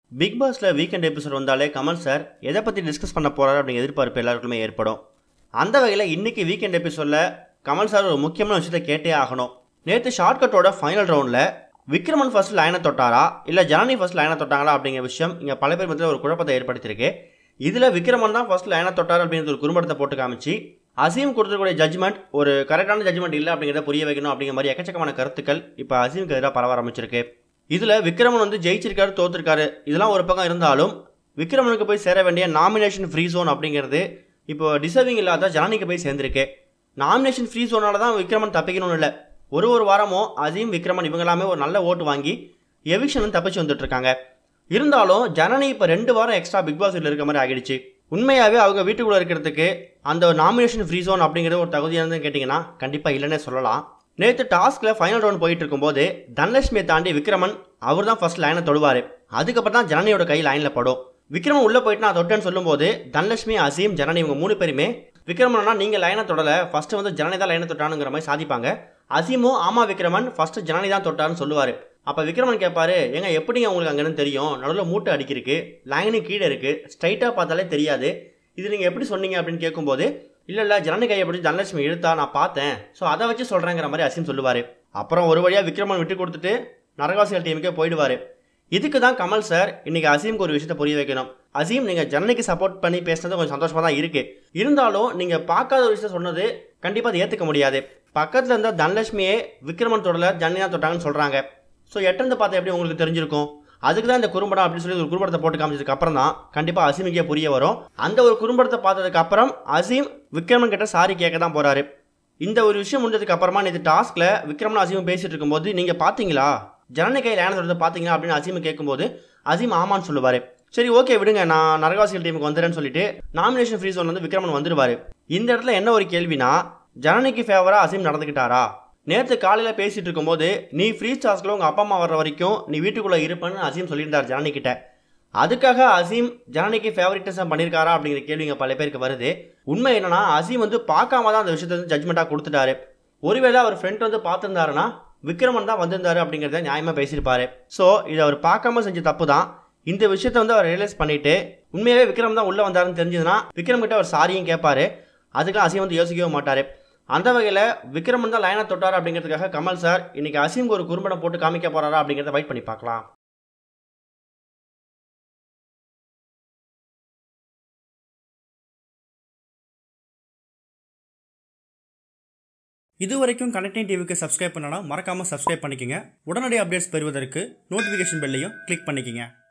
big பாஸில் weekend episode வந்தாலே Kamal sir எதை பற்றி டிஸ்கஸ் பண்ண போகிறாரு அப்படிங்கிற எதிர்பார்ப்பு எல்லாருக்குமே ஏற்படும் அந்த வகையில் இன்னைக்கு வீக்கெண்ட் எபிசோடில் கமல் சார் ஒரு முக்கியமான விஷயத்தை கேட்டே ஆகணும் நேற்று ஷார்ட்கட்டோட ஃபைனல் ரவுண்டில் விக்ரமன் ஃபர்ஸ்ட் லைனை தொட்டாரா இல்லை ஜனனி ஃபர்ஸ்ட் லைனை தொட்டாங்களா அப்படிங்கிற விஷயம் இங்கே பல பேர் மத்தியில் ஒரு குழப்பத்தை ஏற்படுத்தியிருக்கு இதில் விக்ரமன் தான் ஃபர்ஸ்ட் லைனை தொட்டார் அப்படிங்கிற ஒரு குறும்படத்தை போட்டு காமிச்சு அசீம் கொடுத்துருக்கூடிய ஜட்ஜ்மெண்ட் ஒரு கரெக்டான ஜட்ஜ்மெண்ட் இல்லை அப்படிங்கிறத புரிய வைக்கணும் அப்படிங்கிற மாதிரி எக்கச்சக்கமான கருத்துக்கள் இப்போ அசீமுக்கு எதிராக பரவ ஆரம்பிச்சிருக்கு இதில் விக்ரமன் வந்து ஜெயிச்சிருக்காரு தோத்துருக்காரு இதெல்லாம் ஒரு பக்கம் இருந்தாலும் விக்ரமனுக்கு போய் சேர வேண்டிய நாமினேஷன் ஃப்ரீ ஜோன் அப்படிங்கிறது இப்போ டிசர்விங் இல்லாத ஜனனிக்கு போய் சேர்ந்திருக்கு நாமினேஷன் ஃப்ரீ ஜோனால தான் விக்ரமன் தப்பிக்கணும்னு இல்லை ஒரு ஒரு வாரமும் அசீம் விக்ரமன் இவங்க எல்லாமே ஒரு நல்ல ஓட்டு வாங்கி எவிக்ஷன் தப்பிச்சு வந்துட்டு இருக்காங்க இருந்தாலும் ஜனனி இப்போ ரெண்டு வாரம் எக்ஸ்ட்ரா பிக் பாஸ் வீட்டில் இருக்க மாதிரி ஆகிடுச்சு உண்மையாகவே அவங்க வீட்டுக்குள்ளே இருக்கிறதுக்கு அந்த நாமினேஷன் ஃப்ரீ ஜோன் அப்படிங்கிறது ஒரு தகுதியானதுன்னு கேட்டிங்கன்னா கண்டிப்பாக இல்லைன்னே சொல்லலாம் நேற்று டாஸ்கில் ஃபைனல் ரவுண்ட் போயிட்டு இருக்கும்போது தனலட்சுமியை தாண்டி விக்ரமன் அவர் தான் ஃபர்ஸ்ட் லைனை தொடுவார் அதுக்கப்புறம் தான் ஜனனியோட கை லைனில் படும் விக்ரமன் உள்ளே போயிட்டு நான் தொட்டேன்னு சொல்லும்போது தனலட்சுமி அசீம் ஜனனி இவங்க மூணு பேருமே விக்ரமனா நீங்கள் லைனை தொடலை ஃபஸ்ட்டு வந்து ஜனனி தான் லைனை தொட்டானுங்கிற மாதிரி சாதிப்பாங்க அசீமும் ஆமா விக்ரமன் ஃபர்ஸ்ட் ஜனனி தான் தொட்டாருன்னு சொல்லுவார் அப்போ விக்ரமன் கேட்பாரு ஏங்க எப்படிங்க உங்களுக்கு அங்கேன்னு தெரியும் நடுவில் மூட்டை அடிக்கிருக்கு லைனு கீழே இருக்குது ஸ்ட்ரைட்டாக பார்த்தாலே தெரியாது இது நீங்கள் எப்படி சொன்னீங்க அப்படின்னு கேட்கும்போது இல்லை இல்லை ஜனனி கையை பிடிச்சி தனலட்சுமி இழுத்தா நான் பார்த்தேன் ஸோ அதை வச்சு சொல்கிறேங்கிற மாதிரி அசீம் சொல்லுவார் அப்புறம் ஒரு வழியாக விக்ரமன் விட்டு கொடுத்துட்டு நரகவாசிகள் டீமுக்கே போயிடுவார் இதுக்கு தான் கமல் சார் இன்னைக்கு அசீம்க்கு ஒரு விஷயத்தை புரிய வைக்கணும் அசீம் நீங்கள் ஜனனிக்கு சப்போர்ட் பண்ணி பேசுனது கொஞ்சம் சந்தோஷமாக தான் இருக்குது இருந்தாலும் நீங்கள் பார்க்காத ஒரு விஷயத்த சொன்னது கண்டிப்பாக அதை ஏற்றுக்க முடியாது பக்கத்தில் இருந்த தனலட்சுமியே விக்ரமன் தொடல ஜனனி தான் தொட்டாங்கன்னு சொல்கிறாங்க ஸோ எட்டிருந்து பார்த்தா எப்படி உங்களுக்கு தெரிஞ்சிருக்கும் அதுக்கு தான் இந்த குறும்படம் அப்படின்னு சொல்லி ஒரு குறும்படத்தை போட்டு காமிச்சதுக்கு அப்புறம் தான் கண்டிப்பாக அசீமுக்கே புரிய வரும் அந்த ஒரு குறும்படத்தை பார்த்ததுக்கு அப்புறம் அசீம் விக்ரமன் கிட்ட சாரி கேட்க தான் போறாரு இந்த ஒரு விஷயம் முடிஞ்சதுக்கு அப்புறமா நேற்று டாஸ்க்ல விக்ரமன் அசீமும் பேசிட்டு இருக்கும்போது நீங்க பாத்தீங்களா ஜனனி கையில் ஏன சொல்றது பாத்தீங்களா அப்படின்னு அசீம் கேட்கும்போது அசீம் ஆமான்னு சொல்லுவாரு சரி ஓகே விடுங்க நான் நரகவாசிகள் டீமுக்கு வந்துடுறேன்னு சொல்லிட்டு நாமினேஷன் ஃப்ரீ ஜோன் வந்து விக்ரமன் வந்துருவாரு இந்த இடத்துல என்ன ஒரு கேள்வினா ஜனனிக்கு ஃபேவரா அசீம் நடந்துக்கிட்டாரா நேற்று காலையில் பேசிட்டு இருக்கும்போது நீ ஃப்ரீ சார்ஜில் உங்கள் அப்பா அம்மா வர்ற வரைக்கும் நீ வீட்டுக்குள்ளே இருப்பேன்னு அசீம் சொல்லியிருந்தார் ஜனனி கிட்ட அதுக்காக அசீம் ஜனனிக்கு ஃபேவரட்டிசம் பண்ணியிருக்காரா அப்படிங்கிற கேள்விங்க பல பேருக்கு வருது உண்மை என்னன்னா அசீம் வந்து பார்க்காம தான் அந்த விஷயத்தை வந்து ஜட்மெண்ட்டாக கொடுத்துட்டாரு ஒருவேளை அவர் ஃப்ரெண்ட் வந்து பார்த்துருந்தாருன்னா விக்ரமன் தான் வந்திருந்தாரு அப்படிங்கிறத நியாயமாக பேசியிருப்பாரு ஸோ இதை அவர் பார்க்காம செஞ்ச தப்பு தான் இந்த விஷயத்தை வந்து அவர் ரியலைஸ் பண்ணிட்டு உண்மையாகவே விக்ரம் தான் உள்ளே வந்தாருன்னு தெரிஞ்சதுன்னா விக்ரம் கிட்ட அவர் சாரியும் கேட்பாரு அதுக்கெல்லாம் அசீம் வந்து யோசிக்கவே மாட்டார் அந்த வகையில் விக்ரமன் தான் லைனை தொட்டார் அப்படிங்கிறதுக்காக கமல் சார் இன்னைக்கு அசீம்க்கு ஒரு குறும்படம் போட்டு காமிக்க போறாரா அப்படிங்கிறத வெயிட் பண்ணி பார்க்கலாம் இதுவரைக்கும் கனெக்டிங் டிவிக்கு சப்ஸ்கிரைப் பண்ணனா மறக்காமல் சப்ஸ்கிரைப் பண்ணிக்கங்க உடனடி அப்டேட்ஸ் பெறுவதற்கு நோட்டிஃபிகேஷன் பெல்லையும் கிளிக் பண்ணிக்கங்க